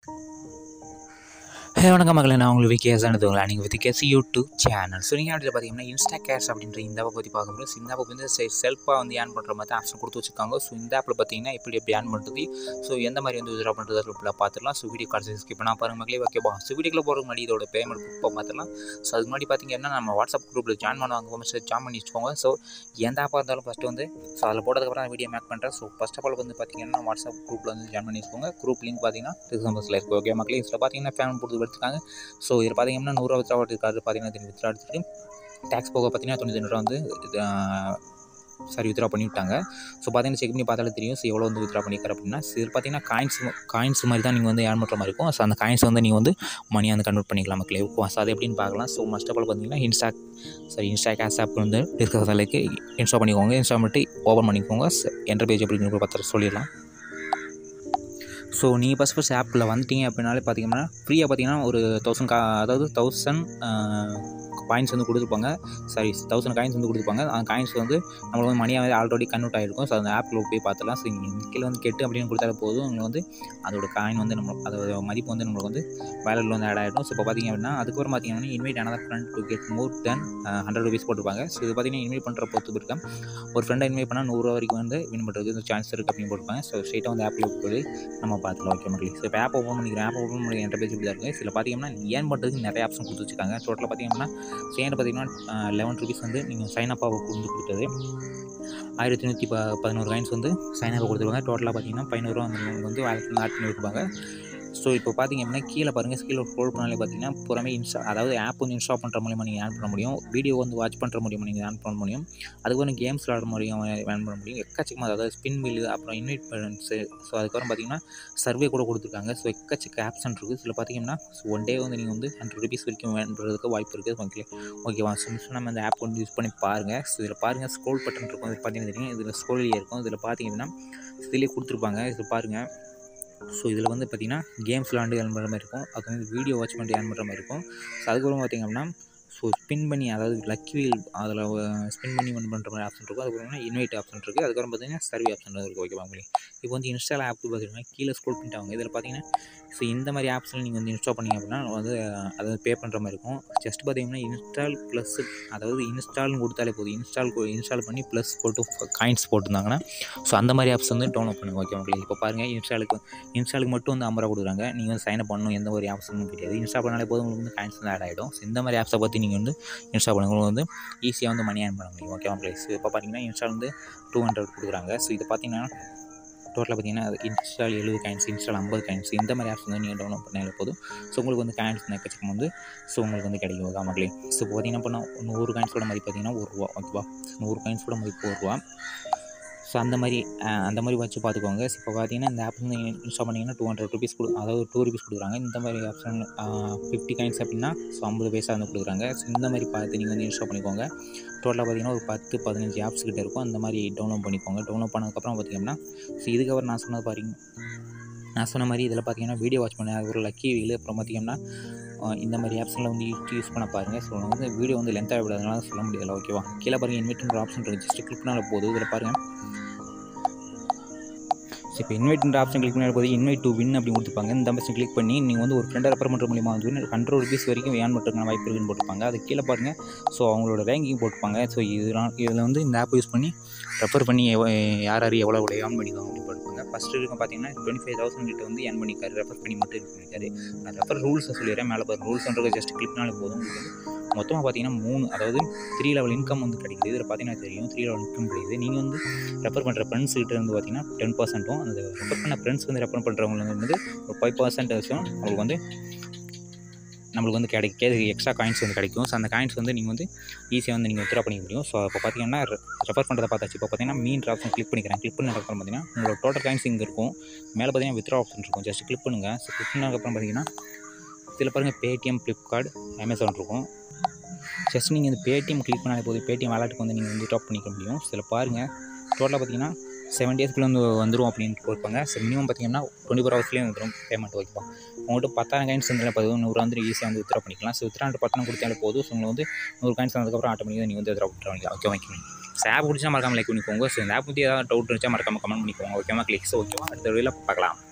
ஹே வணக்கம் மகளே நான் உங்களுக்கு விகேஸ் அனுதுங்களா நீங்கள் வித் யூடியூப் சேனல் ஸோ நீங்கள் அப்படி பார்த்தீங்கன்னா இன்ஸ்டா கேஷ் அப்படின்ற இந்த ஆப்பை பற்றி பார்க்க முடியும் இந்த ஆப்பை வந்து செல்ஃபாக வந்து ஏர்ன் பண்ணுற மாதிரி ஆப்ஷன் கொடுத்து வச்சுருக்காங்க ஸோ இந்த ஆப்பில் பார்த்தீங்கன்னா எப்படி எப்படி ஏர்ன் பண்ணுறது ஸோ எந்த மாதிரி வந்து வித்ரா பண்ணுறது அதில் பார்த்துக்கலாம் ஸோ வீடியோ கார்டு ஸ்கிப் பண்ணால் பாருங்க மக்களே ஓகேப்பா ஸோ வீடியோக்குள்ள போகிறதுக்கு முன்னாடி இதோட பேமெண்ட் இப்போ பார்த்துலாம் ஸோ அதுக்கு முன்னாடி பார்த்தீங்கன்னா நம்ம வாட்ஸ்அப் குரூப்பில் ஜாயின் பண்ணுவாங்க மெசேஜ் ஜாயின் பண்ணி வச்சுக்கோங்க ஸோ எந்த ஆப்பாக இருந்தாலும் ஃபஸ்ட்டு வந்து ஸோ அதில் போட்டதுக்கப்புறம் நான் வீடியோ மேக் பண்ணுறேன் ஸோ ஃபஸ்ட் ஆஃப் ஆல் வந்து பார்த்தீங்கன்னா வாட்ஸ்அப் குரூப்பில் வந்து ஜாயின் பண்ணி வச்சுக்கோங்க குரூப் லிங்க் பார்த்தீங்கன்னா டிஸ்கிரிப்ஷனில் இருக்குது ஓகே மக்களே இதில் பார்த்தீங்கன்னா ஃபேன் கொடுத்து எடுத்துக்காங்க ஸோ இதில் பார்த்தீங்கன்னா நூறுரூவா வித்ரா இருக்காது பார்த்தீங்கன்னா திரும்பி வித்ரா எடுத்துட்டு டேக்ஸ் போக பார்த்தீங்கன்னா தொண்ணூற்றி ரூபா வந்து சாரி வித்ரா பண்ணி விட்டாங்க ஸோ பார்த்தீங்கன்னா செக் பண்ணி பார்த்தாலே தெரியும் ஸோ எவ்வளோ வந்து வித்ரா பண்ணியிருக்காரு அப்படின்னா ஸோ இது பார்த்தீங்கன்னா காயின்ஸ் காயின்ஸ் மாதிரி தான் நீங்கள் வந்து ஏர்ன் பண்ணுற மாதிரி இருக்கும் ஸோ அந்த காயின்ஸ் வந்து நீங்கள் வந்து மணியாக வந்து கன்வெர்ட் பண்ணிக்கலாம் மக்களே ஸோ அது எப்படின்னு பார்க்கலாம் ஸோ மஸ்ட் ஆஃப் ஆல் பார்த்தீங்கன்னா Insta sorry Insta cash app வந்து டிஸ்கஸலுக்கு இன்ஸ்டால் பண்ணிக்கோங்க இன்ஸ்டால் பண்ணிட்டு ஓப்பன் பண்ணிக்கோங்க என்டர் பேஜ் அப்படின்னு பார்த்து சொல்லிடலாம் ஸோ நீங்கள் ஃபஸ்ட் ஃபஸ்ட் ஆப்பில் வந்துட்டீங்க அப்படின்னாலே பார்த்தீங்கன்னா ஃப்ரீயாக பார்த்தீங்கன்னா ஒரு தௌசண்ட் கா அதாவது தௌசண்ட் காயின்ஸ் வந்து கொடுத்துருப்பாங்க சாரி தௌசண்ட் காயின்ஸ் வந்து கொடுத்துருப்பாங்க அந்த காயின்ஸ் வந்து நம்மளுக்கு வந்து மணியாக வந்து ஆல்ரெடி கன்வெர்ட் ஆகிருக்கும் ஸோ அந்த ஆப்பில் போய் பார்த்துலாம் ஸோ கீழே வந்து கெட்டு அப்படின்னு கொடுத்தாலே போதும் உங்களுக்கு வந்து அதோட காயின் வந்து நம்ம அதோட மதிப்பு வந்து நம்மளுக்கு வந்து வேலட்டில் வந்து ஆட் ஆகிடும் ஸோ இப்போ பார்த்தீங்க அப்படின்னா அதுக்கப்புறம் பார்த்தீங்கன்னா invite another friend to get more then hundred rupees போட்டிருப்பாங்க ஸோ இது பார்த்தீங்கன்னா இன்வைட் பண்ணுற பொறுத்து இருக்கேன் ஒரு ஃப்ரெண்டை இன்வைட் பண்ணால் நூறுரூவா வரைக்கும் வந்து வின் பண்ணுறதுக்கு இந்த சான்ஸ் இருக்குது அப்படின்னு போட்டிருப்பாங்க ஸோ ஸ்ட்ரெயிட்டாக வந்து ஆப்பில் போய் நம்ம பார்த்துக்கலாம் ஓகே மக்களே ஸோ இப்போ ஆப் ஓப்பன் பண்ணிக்கிறேன் ஆப் ஓப்பன் பண்ணி என்கிட்ட பேஜ் இப்படி தான் இருக்குது சில பார்த்தீங்கன்னா ஏன் பண்ணுறதுக்கு நிறைய ஆப்ஷன் கொடுத்து வச்சுருக்காங்க டோட்டலாக பார்த்தீங்கன்னா சேர்ந்து பார்த்தீங்கன்னா லெவன் ருபீஸ் வந்து நீங்கள் சைன் அப்பாக கொண்டு கொடுத்தது ஆயிரத்தி நூற்றி ப பதினோரு காயின்ஸ் வந்து சைன் அப்பாக கொடுத்துருவாங்க டோட்டலாக பார்த்தீங்கன்னா பதினோருவா வந்து வந்து வேலட்டில் ஆட் பண்ணி வைப்பாங்க ஸோ இப்போ பார்த்தீங்க அப்படின்னா கீழே பாருங்கள் கீழே ஸ்க்ரோல் பண்ணாலே பார்த்தீங்கன்னா புறமே இன்ஸ்டா அதாவது ஆப் வந்து இன்ஸ்டால் பண்ணுற மூலியமாக நீங்கள் ஆன் பண்ண முடியும் வீடியோ வந்து வாட்ச் பண்ணுற மூலியமாக நீங்கள் ஆன் பண்ண முடியும் அதுக்கப்புறம் கேம்ஸ் விளாட முடியும் ஆன் பண்ண முடியும் எக்கச்சக்கமாக அதாவது ஸ்பின் மில்லு அப்புறம் இன்வைட் பேரண்ட்ஸு ஸோ அதுக்கப்புறம் பார்த்தீங்கன்னா சர்வே கூட கொடுத்துருக்காங்க ஸோ எக்கச்சக்க ஆப்ஷன் இருக்குது சில பார்த்தீங்கன்னா ஸோ ஒன் டே வந்து நீங்கள் வந்து ஹண்ட்ரட் ருபீஸ் வரைக்கும் வேணுன்றதுக்கு வாய்ப்பு இருக்குது ஓகே ஓகேவா ஸோ நம்ம இந்த ஆப் வந்து யூஸ் பண்ணி பாருங்கள் ஸோ இதில் பாருங்கள் ஸ்க்ரோல் பட்டன் இருக்கும் இது பார்த்தீங்கன்னா தெரியும் இதில் ஸ்க்ரோலியே இருக்கும் இதில் பார்த்தீங்கன்னா இதிலே கொடுத்துருப்பாங்க இதில் பாருங்கள் ஸோ இதில் வந்து பார்த்திங்கன்னா கேம்ஸ் விளாண்டு ஏர்ன் பண்ணுற மாதிரி இருக்கும் அது வந்து வீடியோ வாட்ச் பண்ணிட்டு ஏர்ன் பண்ணுற மாதிரி இருக்கும் ஸோ அதுக்கப்புறம் பார்த்திங்க அப்படின்னா ஸோ ஸ்பின் பண்ணி அதாவது லக்கி வீல் அதில் ஸ்பின் பண்ணி ஒன் பண்ணுற மாதிரி ஆப்ஷன் இருக்கும் அதுக்கப்புறம் இன்வைட் ஆப்ஷன் இருக்குது அதுக்கப்புறம் பார்த்தீங்கன்னா சர்வே ஆப்ஷன் இருக்குது ஓகேவா உங்களுக்கு இப்போ வந்து இன்ஸ்டால் ஆப் பார்த்தீங்கன்னா கீழே ஸ்க்ரோல் பண்ணிட்டாங்க இதில் பார்த்தீங்கன்னா ஸோ இந்த மாதிரி ஆப்ஸில் நீங்கள் வந்து இன்ஸ்டால் பண்ணிங்க அப்படின்னா வந்து அதை பே பண்ணுற மாதிரி இருக்கும் ஜஸ்ட் பார்த்தீங்கன்னா இன்ஸ்டால் ப்ளஸ் அதாவது இன்ஸ்டால்னு கொடுத்தாலே போதும் இன்ஸ்டால் இன்ஸ்டால் பண்ணி ப்ளஸ் போட்டு காயின்ஸ் போட்டிருந்தாங்கன்னா ஸோ அந்த மாதிரி ஆப்ஸ் வந்து டவுன்லோட் பண்ணுங்க ஓகே உங்களுக்கு இப்போ பாருங்கள் இன்ஸ்டாலுக்கு இன்ஸ்டாலுக்கு மட்டும் வந்து ஐம்பது ரூபா கொடுக்குறாங்க நீங்கள் வந்து சைன் அப் பண்ணணும் எந்த ஒரு ஆப்ஸும் கிடையாது இன்ஸ்டால் பண்ணாலே போதும் உங்களுக்கு வந்து காயின்ஸ் வந்து ஆட் ஆகிடும் ஸோ இந்த மாதிரி ஆப்ஸை பற்றி நீங்கள் வந்து இன்ஸ்டால் பண்ணுங்க உங்களுக்கு வந்து ஈஸியாக வந்து மணி ஏர்ன் பண்ண முடியும் ஓகே ப்ளேஸ் இப்போ பார்த்தீங்கன்னா இன்ஸ்டால் வந்து டூ ஹண்ட்ரட் கொடுக்குறாங்க ஸோ இது பார்த்தீங்கன்னா டோட்டலாக பார்த்தீங்கன்னா இன்ஸ்டால் எழுபது காயின்ஸ் இன்ஸ்டால் ஐம்பது காயின்ஸ் இந்த மாதிரி ஆப்ஸ் வந்து நீங்கள் டவுன்லோட் பண்ணாலே போதும் ஸோ உங்களுக்கு வந்து காயின்ஸ் எக்கச்சக்கம் வந்து ஸோ உங்களுக்கு வந்து கிடைக்கும் ஓகே மக்களே ஸோ பார்த்தீங்கன்னா இப்போ நூறு காயின்ஸோட மதிப்பு பார்த்தீங்கன்னா ஒரு ரூபா ஓகேவா நூறு காயின்ஸோட மதிப்பு ஒரு ரூபா ஸோ அந்த மாதிரி அந்த மாதிரி வச்சு பார்த்துக்கோங்க இப்போ பார்த்தீங்கன்னா இந்த ஆப் வந்து இன்ஸ்டால் பண்ணிங்கன்னா டூ ஹண்ட்ரட் ருபீஸ் கொடு அதாவது டூ ருபீஸ் கொடுக்குறாங்க இந்த மாதிரி ஆப்ஷன் ஃபிஃப்டி காயின்ஸ் அப்படின்னா ஸோ ஐம்பது பைசா வந்து கொடுக்குறாங்க ஸோ இந்த மாதிரி பார்த்து நீங்கள் வந்து இன்ஸ்டால் பண்ணிக்கோங்க டோட்டலாக பார்த்தீங்கன்னா ஒரு பத்து பதினஞ்சு ஆப்ஸ் கிட்ட இருக்கும் அந்த மாதிரி டவுன்லோட் பண்ணிக்கோங்க டவுன்லோட் பண்ணதுக்கப்புறம் பார்த்தீங்கன்னா ஸோ இதுக்கப்புறம் நான் சொன்னது பாருங்க நான் சொன்ன மாதிரி இதில் பார்த்தீங்கன்னா வீடியோ வாட்ச் பண்ண ஒரு லக்கி வீல் அப்புறம் பார்த்தீங்கன்னா இந்த மாதிரி ஆப்ஷனில் வந்து யூஸ் பண்ண பாருங்கள் ஸோ வந்து வீடியோ வந்து லென்த்தாக விடாதனால சொல்ல முடியல ஓகேவா கீழே பாருங்கள் இன்வைட்ன்ற ஆப்ஷன் இருக்குது ஜஸ்ட் கிளிக் பண்ணால் போதும் இதில் பாருங்கள் ஸோ இப்போ இன்வைட்ன்ற ஆப்ஷன் கிளிக் பண்ணி போது இன்வைட் டு வின் அப்படி கொடுத்துருப்பாங்க இந்த ஆப்ஷன் கிளிக் பண்ணி நீங்கள் வந்து ஒரு ஃப்ரெண்டை ரெஃபர் பண்ணுற மூலியமாக வந்து ஹண்ட்ரட் ருபீஸ் வரைக்கும் ஏன் பண்ணுறதுக்கான வாய்ப்பு இருக்குன்னு போட்டிருப்பாங்க அது கீழே பாருங்கள் ஸோ அவங்களோட ரேங்கிங் போட்டிருப்பாங்க ஸோ இதெல்லாம் இதில் வந்து இந்த ஆப் யூஸ் பண்ணி ரெஃபர் பண்ணி யார் யார் எவ்வளோ எவ்வளோ ஏர்ன் பண்ணிக்கலாம் அப்படின்னு போட்டிருப்பாங்க ஃபஸ்ட்டு இருக்கும் பார்த்தீங்கன்னா டுவெண்ட்டி ஃபைவ் தௌசண்ட் கிட்ட வந்து ஏர்ன் பண்ணிக்காரு ரெஃபர் பண்ணி மட்டும் இது பண்ணிக்காரு நான் ரெஃபர் ரூல்ஸை சொல்லிடுறேன் மேலே பாரு ரூல்ஸ்ன்றது ஜஸ்ட் கிளிக்னாலே போதும் உங்களுக்கு வந்து மொத்தமாக பார்த்தீங்கன்னா மூணு அதாவது த்ரீ லெவல் இன்கம் வந்து கிடைக்குது இதில் பார்த்தீங்கன்னா தெரியும் த்ரீ லெவல் இன்கம் கிடைக்குது நீங்கள் வந்து ரெஃபர் பண்ணுற ஃப்ரெண்ட்ஸ் கிட்ட இருந்து பார்த்தீங்கன்னா டென் பர்சன்ட்டும் அந்த ரெஃபர் பண்ண ஃப்ரெண்ட்ஸ் வந்து ரெஃபர் பண்ணுறவங்களுக்கு வந்து ஒரு ஃபைவ் பர்சன்ட் வச்சும் உங்களுக்கு வந்து நம்மளுக்கு வந்து கிடைக்க எக்ஸ்ட்ரா காயின்ஸ் வந்து கிடைக்கும் ஸோ அந்த காயின்ஸ் வந்து நீங்கள் வந்து ஈஸியாக வந்து நீங்கள் வித்ரா பண்ணிக்க முடியும் ஸோ இப்போ பார்த்தீங்கன்னா ரெஃபர் பண்ணுறதை பார்த்தாச்சு இப்போ பார்த்தீங்கன்னா மீன் ஆப்ஷன் கிளிக் பண்ணிக்கிறேன் கிளிக் பண்ணதுக்கப்புறம் பார்த்தீங்கன்னா உங்களோட டோட்டல் காயின்ஸ் இங்கே இருக்கும் மேலே பார்த்தீங்கன்னா வித்ரா ஆப்ஷன் இருக்கும் ஜஸ்ட் கிளிக் பண்ணுங்கள் ஸோ கிளிக் பண்ணதுக்கப்புறம் பார்த்தீங்கன்னா இதில் பாருங்கள் பேடிஎம் ஃப்ளிப்கார்ட் அமேசான் இருக்கும் ஜஸ்ட் நீங்கள் இந்த பேடிஎம் கிளிக் பண்ணாலே போதும் பேடிஎம் வாலெட்டுக்கு வந்து நீங்கள் வந்து ட்ராப் பண்ணிக்க முடியும் சில பாருங்கள் டோட்டலாக பார்த்தீங்கன்னா செவன் டேஸ்க்குள்ளே வந்து வந்துடும் அப்படின்ட்டு கொடுப்பாங்க ஸோ மினிமம் பார்த்தீங்கன்னா டுவெண்ட்டி ஃபோர் ஹவர்ஸ்லேயே வந்துடும் பேமெண்ட் ஓகேப்பா உங்கள்கிட்ட பத்தாயிரம் காயின்ஸ் இருந்தால் போதும் நூறு வந்து ஈஸியாக வந்து வித்ரா பண்ணிக்கலாம் ஸோ வித்ரா பத்தாயிரம் கொடுத்தாலே போதும் ஸோ உங்களுக்கு வந்து நூறு காயின்ஸ் வந்ததுக்கப்புறம் ஆட்டோமேட்டிக்காக நீங்கள் வந்து வித்ரா பண்ணிக்கலாம் ஓகே வைக்கணும் ஸோ ஆப் பிடிச்சா மறக்காமல் லைக் பண்ணிக்கோங்க ஸோ இந்த ஆப் பற்றி ஏதாவது டவுட் இருந்துச்சா மறக்காமல் கமெண்ட் பண்ணிக்கோங்க ஓகேவா கிளிக்ஸ் ஓகேவா அடுத்த வீடியோவில் பார்க்கலாம்